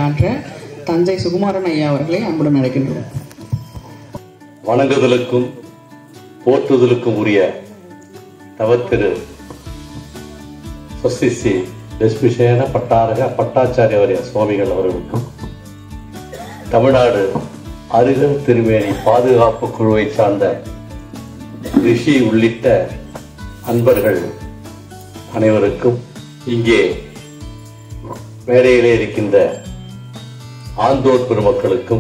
உரையாற்ற தஞ்சை சுகுமாரன் ஐயா அவர்களை அன்புடன் அழைக்கின்றோம் வணங்குதலுக்கும் போற்றுதலுக்கும் உரிய தவத்திரு ಸ್ವಸ್ತಿಸಿ லட்சுமிசேன பட்டாரக பட்டாச்சாரியவரிய சுவாமிகள் அவர்களுக்கும் தமிழ்நாடு அருகல் திருமேனி பாதுகாப்பு குழுவை சார்ந்த ரிஷி உள்ளிட்ட அன்பர்கள் அனைவருக்கும் இங்கே மேடையிலே இருக்கின்ற ஆந்தோர் பெருமக்களுக்கும்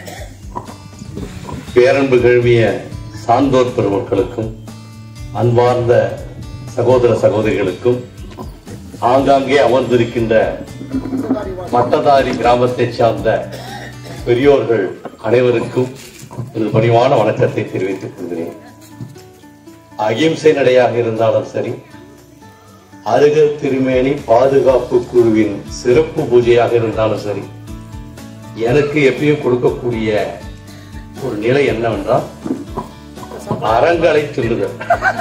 பேரன்பு கழுவிய சான்றோர் பெருமக்களுக்கும் அன்பார்ந்த சகோதர சகோதரிகளுக்கும் ஆங்காங்கே அமர்ந்திருக்கின்ற மட்டதாரி கிராமத்தைச் சார்ந்த பெரியோர்கள் அனைவருக்கும் எனது பணிவான வணக்கத்தை தெரிவித்துக் கொள்கிறேன் அகிம்சை நடையாக இருந்தாலும் சரி அருகர் திருமேனி பாதுகாப்பு குழுவின் சிறப்பு பூஜையாக இருந்தாலும் சரி எனக்கு எப்பயும் கொடுக்கக்கூடிய ஒரு நிலை என்னவென்றால் அறங்களை சொல்லுதல்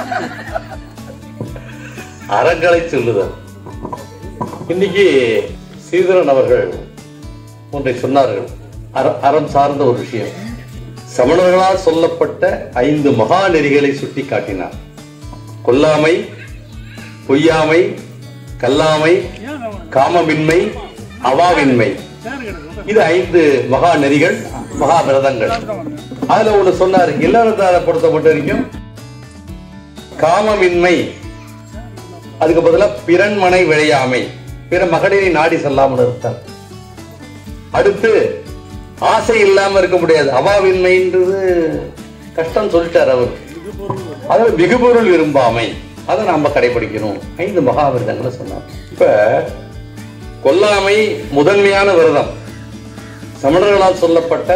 அறங்களை சொல்லுதல் இன்னைக்கு சீதரன் அவர்கள் ஒன்றை சொன்னார்கள் அற- அறம் சார்ந்த ஒரு விஷயம் சமணர்களால் சொல்லப்பட்ட ஐந்து மகா நெறிகளை சுட்டி காட்டினார் கொல்லாமை பொய்யாமை கல்லாமை காமமின்மை அவாவின்மை இது ஐந்து மகா நெறிகள் மகா விரதங்கள் அதுல ஒண்ணு சொன்னாரு இல்லறத்தாரை பொறுத்த மட்டும் வரைக்கும் காமமின்மை அதுக்கு பதிலா பிறன்மனை விளையாமை பிற மகளிரை நாடி செல்லாமல் இருத்தல் அடுத்து ஆசை இல்லாம இருக்க முடியாது அவாவின்மைன்றது கஷ்டம் சொல்லிட்டார் அவர் அதாவது மிகுபொருள் விரும்பாமை அதை நாம கடைபிடிக்கணும் ஐந்து மகாவிரதங்களை சொன்னார் இப்ப கொல்லாமை முதன்மையான விரதம் சமணர்களால் சொல்லப்பட்ட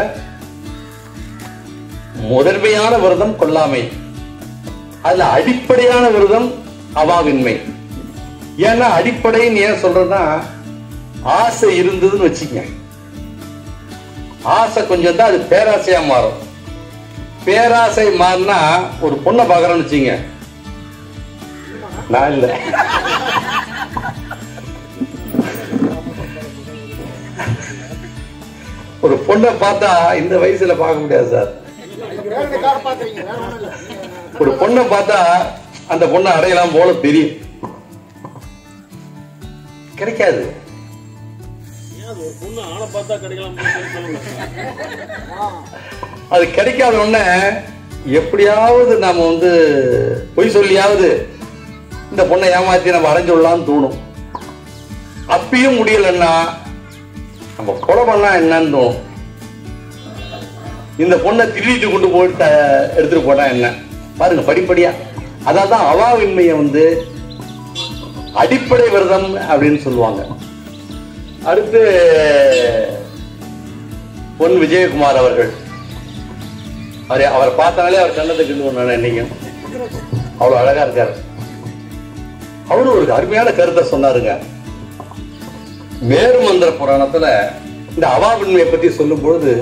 முதன்மையான விரதம் கொல்லாமை அதுல அடிப்படையான விரதம் அவாவின்மை ஏன்னா அடிப்படைன்னு ஏன் சொல்றேன்னா ஆசை இருந்ததுன்னு வச்சுக்கங்க ஆசை கொஞ்சம் தான் அது பேராசையா மாறும் பேராசை மாறினா ஒரு பொண்ணை பார்க்கறோம்னு வச்சுங்க நான் இல்ல ஒரு பொண்ணை பார்த்தா இந்த வயசுல பார்க்க முடியாது சார் ஒரு பொண்ணை பார்த்தா அந்த பொண்ணை அடையலாம் போல தெரியும் கிடைக்காது அது கிடைக்காத உடனே எப்படியாவது நாம வந்து பொய் சொல்லியாவது இந்த பொண்ணை ஏமாத்தி நம்ம அடைஞ்சு விடலாம்னு தோணும் அப்பயும் முடியலன்னா நம்ம கொலை பண்ணா என்னன்னு தோணும் இந்த பொண்ணை திருடிட்டு கொண்டு போயிட்டு அஹ், எடுத்துட்டு போட்டா என்ன பாருங்க படிப்படியா அதான் தான் அவாவின்மையை வந்து அடிப்படை விரதம் அப்படின்னு சொல்லுவாங்க அடுத்து பொன் விஜயகுமார் அவர்கள் அவரை அவரை பார்த்தாலே அவர் கண்ணத்தை கிண்டு நான் என்னைக்கும் அவ்வளவு அழகா இருக்காரு அவரு ஒரு அருமையான கருத்தை சொன்னாருங்க மேருமந்திர புராணத்துல இந்த அவாவின்மையை பத்தி சொல்லும் பொழுது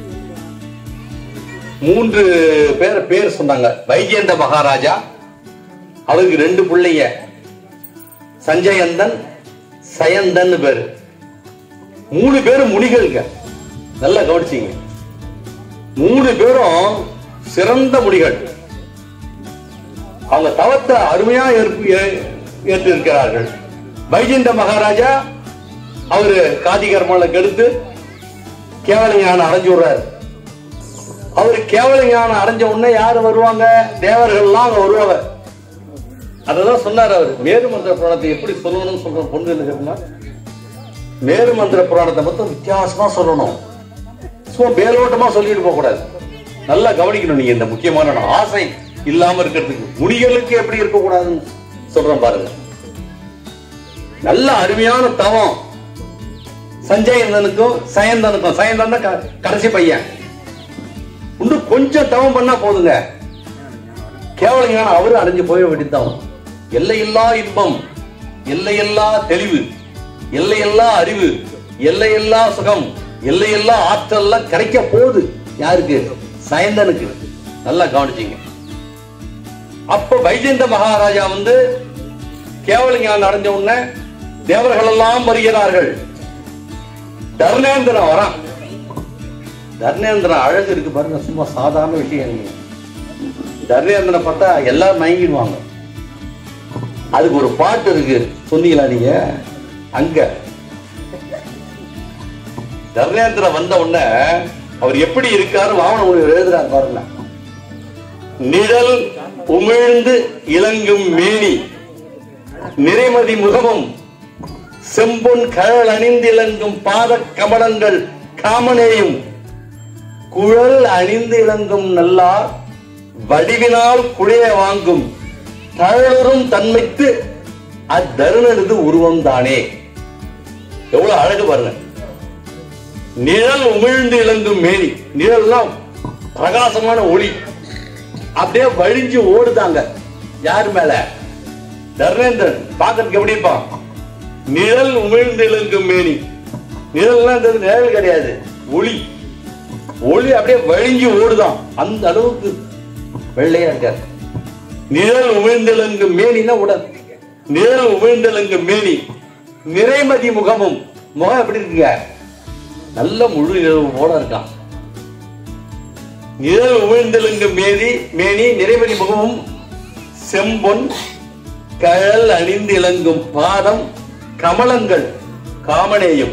மூன்று பேர் பேர் சொன்னாங்க வைஜேந்திர மகாராஜா அவருக்கு ரெண்டு பிள்ளைங்க சஞ்சயந்தன் சயந்தன் பேரு மூணு பேரும் முனிகள்ங்க நல்லா கவனிச்சிங்க மூணு பேரும் சிறந்த முனிகள் அவங்க தவத்தை அருமையா ஏற்பு ஏ- ஏற்று இருக்கிறார்கள் வைஜெயந்த மகாராஜா அவரு காதி கர்மால கெடுத்து கேவல ஞானம் அடைஞ்சு விடுறாரு அவரு கேவல ஞானம் அடைஞ்ச உடனே யாரு வருவாங்க தேவர்கள்லாம் அங்க வருவாங்க அததான் சொன்னார் அவர் மேரு மந்திர புராணத்தை எப்படி சொல்லணும்னு சொல்ற பொண்ணு என்ன தெரியுமா மேரு மந்திர புராணத்தை மட்டும் வித்தியாசமா சொல்லணும் சும்மா மேலோட்டமா சொல்லிட்டு போக கூடாது நல்லா கவனிக்கணும் நீங்க இந்த முக்கியமான நான் ஆசை இல்லாம இருக்கிறதுக்கு முனிகளுக்கு எப்படி இருக்க கூடாதுன்னு சொல்றேன் பாருங்க நல்ல அருமையான தவம் சஞ்சயந்தனுக்கும் சயந்தனுக்கும் சயந்தன் தான் க- கடைசி பையன் இன்னும் கொஞ்சம் தவம் பண்ணா போதுங்க கேவலங்க அவரு அடைஞ்சு போய வேண்டியதுதான் எல்லையில்லா இன்பம் எல்லையில்லா தெளிவு எல்லையில்லா அறிவு எல்லையில்லா சுகம் எல்லையில்லா ஆற்றல்லாம் கிடைக்க போகுது யாருக்கு சயந்தனுக்கு நல்லா கவனிச்சிங்க அப்ப வைஜெயந்த மகாராஜா வந்து கேவல ஞானம் அடைஞ்ச உடனே தேவர்கள் எல்லாம் வருகிறார்கள் தர்ணேந்திரன் வரான் தர்ணேந்திரன் அழகு இருக்கு பாருங்க சும்மா சாதாரண விஷயம் இல்லைங்க தர்ணேந்திரனை பார்த்தா எல்லாரும் மயங்கிடுவாங்க அதுக்கு ஒரு பாட்டு இருக்கு சொன்னீங்களா நீங்க அங்க தர்ணேந்திரன் வந்த உடனே அவர் எப்படி இருக்காரு வாமன முனிவர் எழுதுறாரு பாருங்க நிழல் உமிழ்ந்து இலங்கும் மேனி நிறைமதி முகமும் செம்பொன் கழல் அணிந்திலங்கும் பாத கமலங்கள் காமனேயும் குழல் அணிந்து இளங்கும் நல்லார் வடிவினால் குழைய வாங்கும் தழலுறும் தன்மைக்கு அத்தருணனது உருவம் தானே எவ்வளவு அழகு பாருங்க நிழல் உமிழ்ந்து இளங்கும் மேனி நிழல்லாம் பிரகாசமான ஒளி அப்படியே வழிஞ்சு ஓடுதாங்க யார் மேல தர்ணேந்திரன் பாக்கிறதுக்கு எப்படி இருப்பான் நிழல் உமிழ்ந்து இளங்கும் மேனி நிழல்லாம் இந்த நிழல் கிடையாது ஒளி ஒளி அப்படியே வழிஞ்சு ஓடுதான் அந்த அளவுக்கு வெள்ளையா இருக்கார் நிழல் உமிழ்ந்திலங்கு மேனின்னா உடல் நிழல் உமிழ்ந்திலங்கு மேனி நிறைமதி முகமும் முகம் எப்படி இருக்குங்க நல்ல முழு நிழல் போல இருக்கான் நிழல் உமிழ்ந்திலங்கு மேனி மேனி நிறைமதி முகமும் செம்பொன் கழல் அணிந்து இளங்கும் பாதம் கமலங்கள் காமனேயும்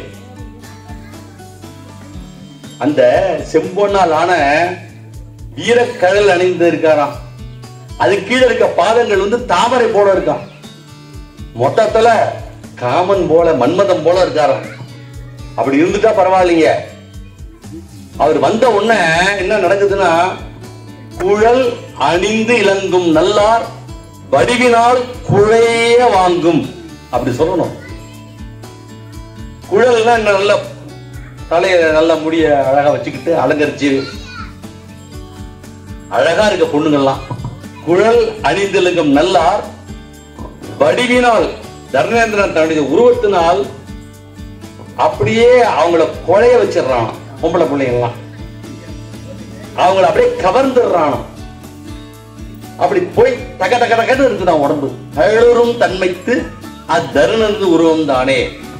அந்த செம்பொன்னால் ஆன வீரக்கழல் அணிந்து இருக்காராம் அது கீழே இருக்க பாதங்கள் வந்து தாமரை போல இருக்கான் மொத்தத்துல காமன் போல மன்மதம் போல இருக்காராம் அப்படி இருந்துட்டா பரவாயில்லைங்க அவர் வந்த உடனே என்ன நடக்குதுன்னா குழல் அணிந்து இளங்கும் நல்லார் வடிவினால் குழைய வாங்கும் அப்படி சொல்லணும் குழல்னா என்ன நல்ல தலைய நல்ல முடிய அழகா வச்சுக்கிட்டு அலங்கரிச்சு அழகா இருக்க பொண்ணுங்கள்லாம் குழல் அணிந்திலங்கும் நல்லார் வடிவினால் தர்மேந்திரன் தன்னுடைய உருவத்தினால் அப்படியே அவங்கள குழைய வச்சிடுறான் பொம்பளை பிள்ளைங்கள்லாம் அவங்கள அப்படியே கவர்ந்துடுறான் அப்படி போய் தக தக தகன்னு இருக்குதான் உடம்பு அழறும் தன்மைத்து அத்தருணந்து உருவம் தானே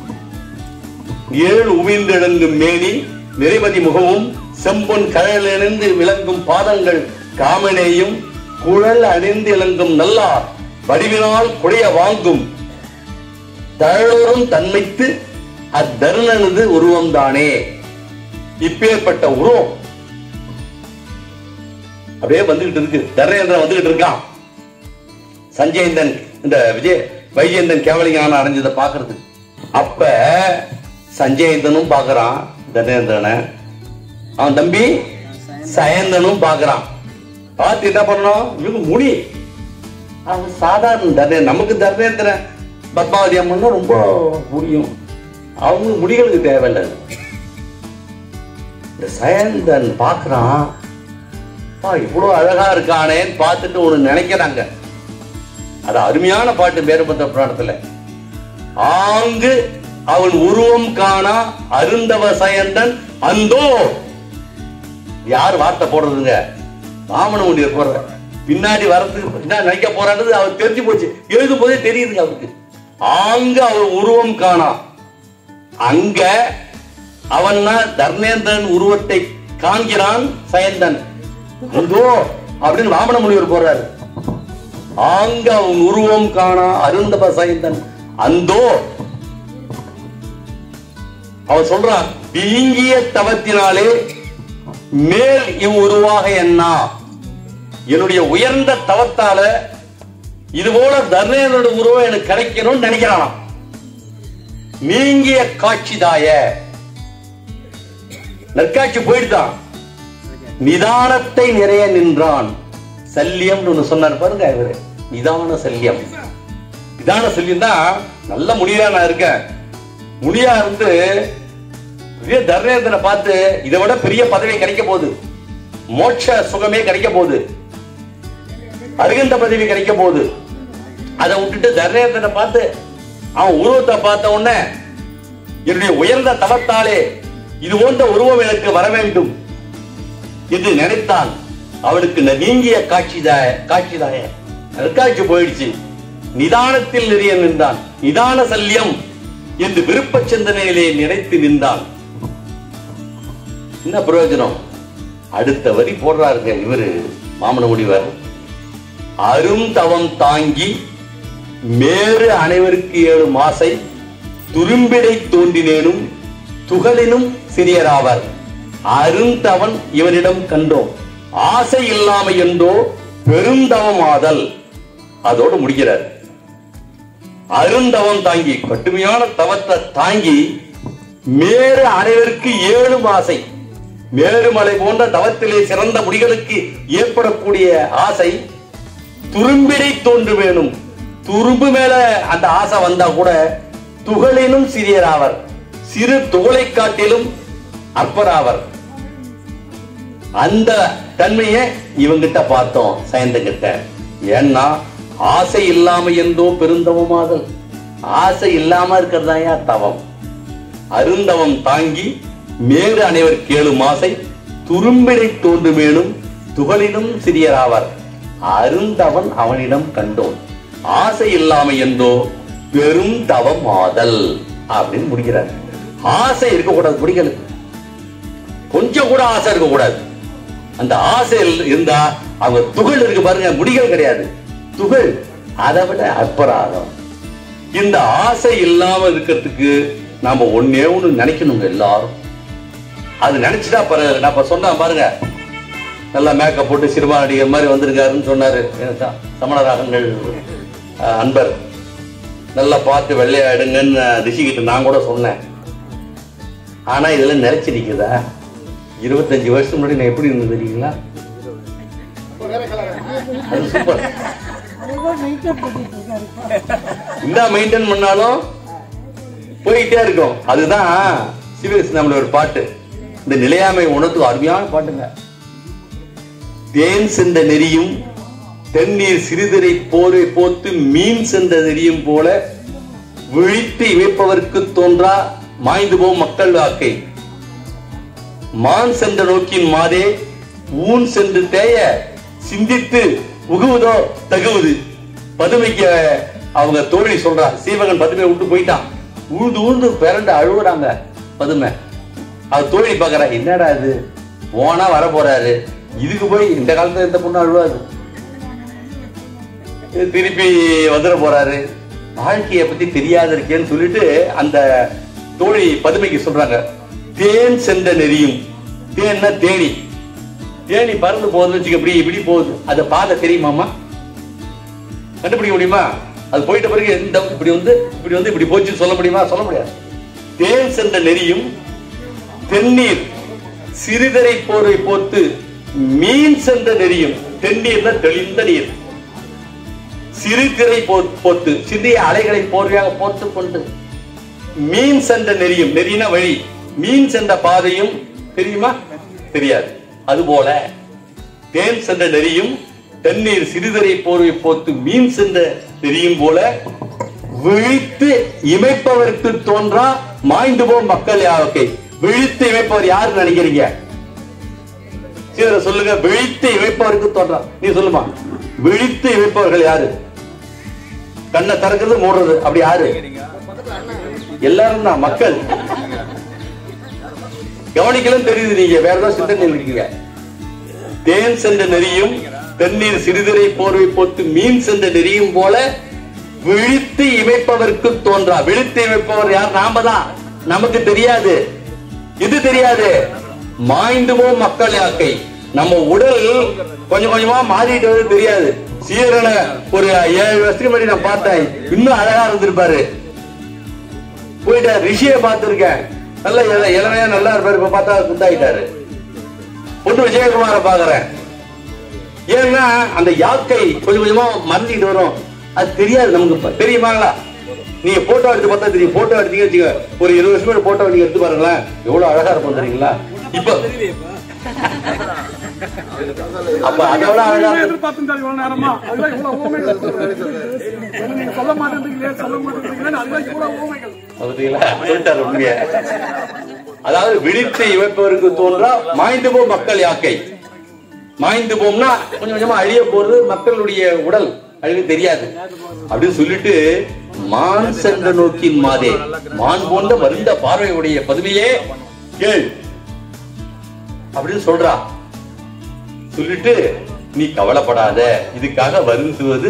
ஏழு உமிழ்ந்தெழுங்கும் மேனி நிறைமதி முகமும் செம்பொன் கழலிருந்து விளங்கும் பாதங்கள் காமனேயும் குழல் அணிந்து இளங்கும் நல்லார் வடிவினால் குடைய வாங்கும் தழலோரும் தன்மைத்து அத்தருணனது உருவம் தானே இப்பேற்பட்ட உருவம் அப்படியே வந்துகிட்டு இருக்கு தர்ணேந்திரன் வந்துகிட்டு இருக்கான் சஞ்சயந்தன் இந்த விஜய் வைஜயந்தன் கேவலிங்கான அடைஞ்சதை பாக்குறது அப்ப சஞ்சயந்தனும் பாக்குறான் தர்ணேந்திரனை அவன் தம்பி சயந்தனும் பாக்குறான் பார்த்து என்ன பண்ணணும் இவங்க முடி அவன் சாதாரண தர்ணே நமக்கு தர்ணேந்திரன் பத்மாவதி அம்மன்னா ரொம்ப முடியும் அவங்க முடிகளுக்கு தேவையில்லை இந்த சயந்தன் பாக்குறான் அப்பா, இவ்வளவு அழகா இருக்கானேன்னு பார்த்துட்டு ஒண்ணு நினைக்கிறாங்க அது அருமையான பாட்டு பேரபத்த புராணத்துல ஆங்கு அவன் உருவம் காணா அருந்தவ சயந்தன் அந்தோ யார் வார்த்தை போடுறதுங்க வாமன முடிய போடுற பின்னாடி வரதுக்கு என்ன நினைக்க போறான்றது அவர் தெரிஞ்சு போச்சு எழுதும் போதே தெரியுதுங்க அவருக்கு ஆங்கு அவன் உருவம் காணா அங்க அவன் தர்ணேந்திரன் உருவத்தை காண்கிறான் சயந்தன் அந்தோ அப்படின்னு வாமன முனிவர் போறாரு ஆங்க அவன் உருவம் காணா அருந்தப சயந்தன் அந்தோ அவன் சொல்றான் வீங்கிய தவத்தினாலே மேல் இவ் உருவாக என்னா என்னுடைய உயர்ந்த தவத்தால இது போல தர்ணேந்திரோட உருவம் எனக்கு கிடைக்கணும்னு நினைக்கிறானாம் நீங்கிய காட்சிதாய நற்காட்சி போயிடுதான் நிதானத்தை நிறைய நின்றான் சல்லியம்னு ஒண்ணு சொன்னார் பாருங்க இவரு நிதான சல்லியம் நிதான சல்லியம் தான் நல்ல முடியா நான் இருக்கேன் முடியா இருந்து பெரிய தர்ணேந்திரனை பார்த்து இதை விட பெரிய பதவி கிடைக்க போகுது மோட்ச சுகமே கிடைக்க போகுது அருகந்த பதவி கிடைக்க போகுது அதை விட்டுட்டு தர்ணேந்திரனை பார்த்து அவன் உருவத்தை பார்த்த உடனே என்னுடைய உயர்ந்த தவத்தாலே இது போன்ற உருவம் எனக்கு வர வேண்டும் என்று நினைத்தான் அவனுக்கு ந- நீங்கிய காட்சிதாய காட்சிதாய நற்காட்சி போயிடுச்சு நிதானத்தில் நிறைய நின்றான் நிதான சல்யம் என்று விருப்ப சிந்தனையிலே நினைத்து நின்றான் என்ன பிரயோஜனம் அடுத்த வரி போடுறாருங்க இவரு மாமன முடிவர் அரும் தவம் தாங்கி மேறு அனைவருக்கு ஏழு மாசை துரும்பிடை தோன்றினேனும் துகளினும் சிறியராவர் அருந்தவன் இவனிடம் கண்டோம் ஆசை இல்லாமை என்றோ பெருந்தவம் ஆதல் அதோடு முடிக்கிறார் அருந்தவம் தாங்கி கடுமையான தவத்தை தாங்கி மேறு அனைவருக்கு ஏழு ஆசை மேருமலை போன்ற தவத்திலே சிறந்த முடிகளுக்கு ஏற்படக்கூடிய ஆசை துரும்பிடை தோன்று வேணும் துரும்பு மேல அந்த ஆசை வந்தா கூட துகளினும் சிறியராவர் சிறு துகளை காட்டிலும் அற்பராவர் அந்த தன்மையை இவங்கிட்ட பார்த்தோம் சயந்தங்கிட்ட ஏன்னா ஆசை இல்லாம எந்தோ பெருந்தவமாதல் ஆசை இல்லாம இருக்கிறதாயா தவம் அருந்தவம் தாங்கி மேறு அனைவர் கேளு மாசை துரும்பிடை தோன்று மேலும் துகளினும் சிறியராவர் அருந்தவன் அவனிடம் கண்டோன் ஆசை இல்லாம எந்தோ பெரும் தவம் ஆதல் அப்படின்னு முடிக்கிறார் ஆசை இருக்கக்கூடாது முடிகளுக்கு கொஞ்சம் கூட ஆசை இருக்க கூடாது அந்த ஆசை இருந்தா அவங்க துகள் இருக்கு பாருங்க முடிகள் கிடையாது துகள் அதை விட அற்பராதம் இந்த ஆசை இல்லாம இருக்கிறதுக்கு நாம ஒன்னே ஒண்ணு நினைக்கணுங்க எல்லாரும் அது நினைச்சுட்டா பாருங்க நான் இப்ப சொன்னேன் பாருங்க நல்லா மேக்கப் போட்டு சினிமா நடிகர் மாதிரி வந்திருக்காருன்னு சொன்னாரு எனக்கு ச- சமணராகங்கள் அஹ், அன்பர் நல்லா பார்த்து வெள்ளையாயிடுங்கன்னு ரிஷிகிட்ட நான் கூட சொன்னேன் ஆனா இதுல நிலைச்சு நிக்குதா இருபத்தஞ்சு வருஷம் முன்னாடி நான் எப்படி இருந்தது தெரியுங்களா அது சூப்பர் இந்த மெயின்டைன் பண்ணாலும் போயிட்டே இருக்கும் அதுதான் சிவகேசி நம்மளோட ஒரு பாட்டு இந்த நிலையாமை உணர்த்துக்கு அருமையான பாட்டுங்க தேன் சென்ற நெறியும் தென்னீர் சிறிதரை போரை போத்து மீன் சென்ற நெறியும் போல விழித்து இமைப்பவர்க்கு தோன்றா மாய்ந்து போம் மக்கள் வாக்கை மான் சென்ற நோக்கின் மாதே ஊன் சென்று தேய சிந்தித்து உகுவதோ தகுவது பதுமைக்கு அவங்க தோழி சொல்றா சீவகன் பதுமையை விட்டு போயிட்டான் ஊழ்ந்து ஊழ்ந்து பிறண்டு அழுகுறாங்க பதுமை அவ தோழி பாக்குறா என்னடா இது போனா வர போறாரு இதுக்கு போய் இந்த காலத்துல எந்த பொண்ணு அழுவாது இது திருப்பி வந்துட போறாரு வாழ்க்கைய பத்தி தெரியாத இருக்கேன்னு சொல்லிட்டு அந்த தோழி பதுமைக்கு சொல்றாங்க தேன் சென்ற நெறியும் தேன்னா தேனி தேனி பறந்து போகுதுன்னு வச்சுக்க இப்படி இப்படி போகுது அந்த பாதை தெரியுமாமா கண்டுபிடிக்க முடியுமா அது போயிட்ட பிறகு எந்த இப்படி வந்து இப்படி வந்து இப்படி போச்சுன்னு சொல்ல முடியுமா சொல்ல முடியாது தேன் சென்ற நெறியும் தென்னீர் சிறிதரை போரை போத்து மீன் சென்ற நெறியும் தென்னீர்னா தெளிந்த நீர் சிறுதிரை போ- போத்து சிறிய அலைகளை போர்வையாக போர்த்து கொண்டு மீன் சென்ற நெறியும் நெறின வழி மீன் சென்ற பாதையும் தெரியுமா தெரியாது அதுபோல தேன் சென்ற நெறியும் தண்ணீர் சிறுதரை போர்வை போத்து மீன் சென்ற நெறியும் போல விழித்து இமைப்பவருக்கு தோன்றா மாய்ந்து போம் மக்கள் யாவக்கை விழித்து இமைப்பவர் யாரு நினைக்கிறீங்க சரி சொல்லுங்க விழித்து இமைப்பவருக்கு தோன்றா நீ சொல்லுமா விழித்து இமைப்பவர்கள் யாரு கண்ணை திறக்கிறது மூடுறது அப்படி யாரு எல்லாரும் தான் மக்கள் கவனிக்கலாம் தெரியுது நீங்க வேற ஏதாவது சிந்தனை இருக்கீங்க தேன் சென்ற நெறியும் தென்னீர் சிறிதரை போர்வை போட்டு மீன் சென்ற நெறியும் போல விழித்து இமைப்பவருக்கு தோன்றா விழித்து இமைப்பவர் யார் நாம தான் நமக்கு தெரியாது இது தெரியாது மாய்ந்து போம் மக்கள் யாக்கை நம்ம உடல் கொஞ்சம் கொஞ்சமா மாறிட்டு வருது தெரியாது சீரன ஒரு ஏழு வருஷத்துக்கு முன்னாடி நான் பார்த்தேன் இன்னும் அழகா இருந்திருப்பாரு போயிட்டார் ரிஷியை பார்த்திருக்கேன் நல்ல இள- இளமையா நல்லா இருப்பாரு இப்ப பார்த்தா குத்தாயிட்டாரு பொண்ணு விஜயகுமார பாக்குறேன் ஏன்னா அந்த யாக்கை கொஞ்சம் கொஞ்சமா மறைஞ்சிட்டு வரும் அது தெரியாது நமக்கு இப்ப. தெரியுமாங்களா நீங்க போட்டோ எடுத்து பார்த்தா தெரியும் போட்டோ எடுத்தீங்க வச்சுக்க ஒரு இருபது வருஷம் முன்னாடி போட்டோ நீங்க எடுத்து பாருங்களேன் எவ்வளவு அழகா இருக்கும் தெரியுங்களா இப்ப அப்ப அதை விட அழகா இருக்கும். எதிர்பார்த்திருந்தாரு இவ்வளவு நேரமா அதுதான் இவ்வளவு ஊமைகள் நீங்க சொல்ல மாட்டேன்றீங்களே சொல்ல மாட்டேன்றீங்களே அதுதான் இவ்வளவு ஊமைகள் பாத்தீங்களா? சொல்லிட்டாரு உண்மைய. அதாவது விழித்து இமைப்பவருக்கு தோன்றா மாய்ந்து போ மக்கள் யாக்கை மாய்ந்து போம்னா கொஞ்சம் கொஞ்சமா அழிய போறது மக்களுடைய உடல் அழிவு தெரியாது அப்படின்னு சொல்லிட்டு மான் சென்ற நோக்கின் மாதே மான் போன்ற வருந்த பார்வையுடைய பதுமையே கேள் அப்படின்னு சொல்றா சொல்லிட்டு நீ கவலைப்படாத இதுக்காக வருந்துவது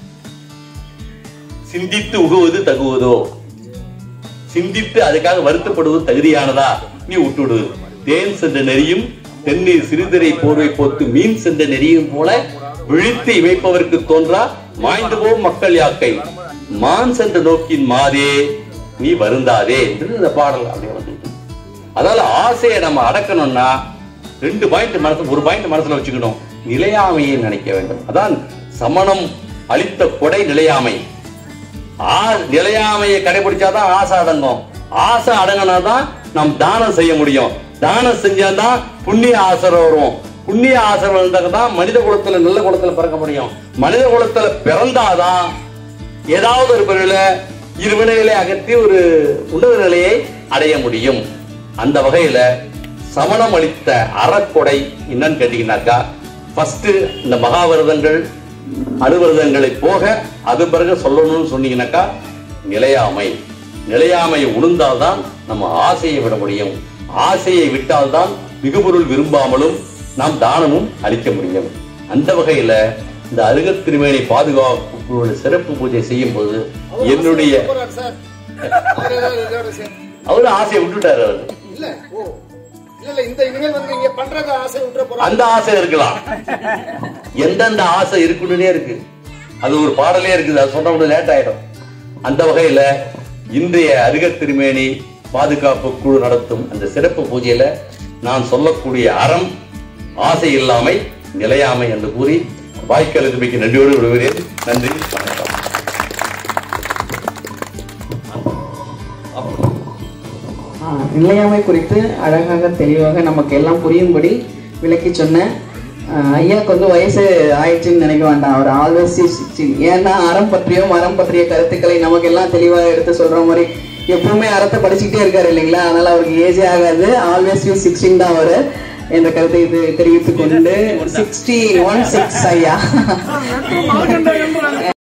சிந்தித்து உகுவது தகுவதோ சிந்தித்து அதுக்காக வருத்தப்படுவது தகுதியானதா நீ விட்டுடு தேன் சென்ற நெறியும் தென்னீர் சிறுதிரை போர்வை போத்து மீன் சென்ற நெறியும் போல விழித்து இமைப்பவருக்கு தோன்றா மாய்ந்து போம் மக்கள் யாக்கை மான் சென்ற நோக்கின் மாதே நீ வருந்தாதே என்று இந்த பாடல் அப்படியே வந்து அதனால ஆசையை நம்ம அடக்கணும்னா ரெண்டு பாயிண்ட் மனசு ஒரு பாயிண்ட் மனசுல வச்சுக்கணும் நிலையாமையை நினைக்க வேண்டும் அதான் சமணம் அளித்த கொடை நிலையாமை ஆ- நிலையாமையை கடைபிடிச்சாதான் ஆசை அடங்கும் ஆசை அடங்கினாதான் நாம் தானம் செய்ய முடியும் தானம் செஞ்சாதான் புண்ணிய ஆசரம் வரும் புண்ணிய ஆசரம் இருந்தாதான் மனித குலத்துல நல்ல குலத்துல பிறக்க முடியும் மனித குலத்துல பிறந்தாதான் ஏதாவது ஒரு பிறவில இருவினைகளை அகற்றி ஒரு உன்னத நிலையை அடைய முடியும் அந்த வகையில சமணம் அளித்த அறக்கொடை என்னன்னு கேட்டீங்கன்னாக்கா ஃபர்ஸ்ட் இந்த மகாவிரதங்கள் அனுவிரதங்களை போக அது பிறகு சொல்லணும்னு சொன்னீங்கன்னாக்கா நிலையாமை நிலையாமை உணர்ந்தால்தான் நம்ம ஆசையை விட முடியும் ஆசையை விட்டால்தான் மிகுபொருள் விரும்பாமலும் நாம் தானமும் அளிக்க முடியும் அந்த வகையில இந்த அருகத் திருமேனி பாதுகாப்பு குழுவோட சிறப்பு பூஜை செய்யும் போது என்னுடைய சார் அவர் ஏதாவது இதோட சே- அவரு ஆசையை விட்டுட்டாரு அவரு இல்ல ஓ இல்ல இல்ல இந்த இனிமேல் வந்து நீங்க பண்றது ஆசை விட்டுற போறாங்க அந்த ஆசை இருக்கலாம் எந்தெந்த ஆசை இருக்குன்னே இருக்கு அது ஒரு பாடலே இருக்குது அது சொன்ன உடனே லேட் ஆயிடும் அந்த வகையில இன்றைய அருகத் திருமேனி பாதுகாப்பு குழு நடத்தும் அந்த சிறப்பு பூஜையில நான் சொல்லக்கூடிய அறம் ஆசை இல்லாமை நிலையாமை என்று கூறி வாய்க்கால் இருமைக்கு நன்றியோடு விடுகிறேன் நன்றி வணக்கம் ஆ, நிலையாமை குறித்து அழகாக தெளிவாக நமக்கு எல்லாம் புரியும்படி விளக்கி சொன்ன ஆ, ஐயாக்கு வந்து வயசு ஆயிடுச்சுன்னு நினைக்க வேண்டாம் அவர் ஆல்வேஸ் சிக்ஸ்டீன் ஏன்னா அறம் பற்றியும் அறம் பற்றிய கருத்துக்களை நமக்கு எல்லாம் தெளிவாக எடுத்து சொல்ற மாதிரி எப்பவுமே அறத்தை படிச்சுக்கிட்டே இருக்காரு இல்லைங்களா அதனால அவருக்கு ஏஜே ஆகாது ஆல்வேஸ் யூ சிக்ஸ்டீன் தான் அவரு என்ற கருத்தை இது தெரிவித்துக் கொண்டு சிக்ஸ்டி ஒன் சிக்ஸ் ஐயா மார்க்கண்டேயன்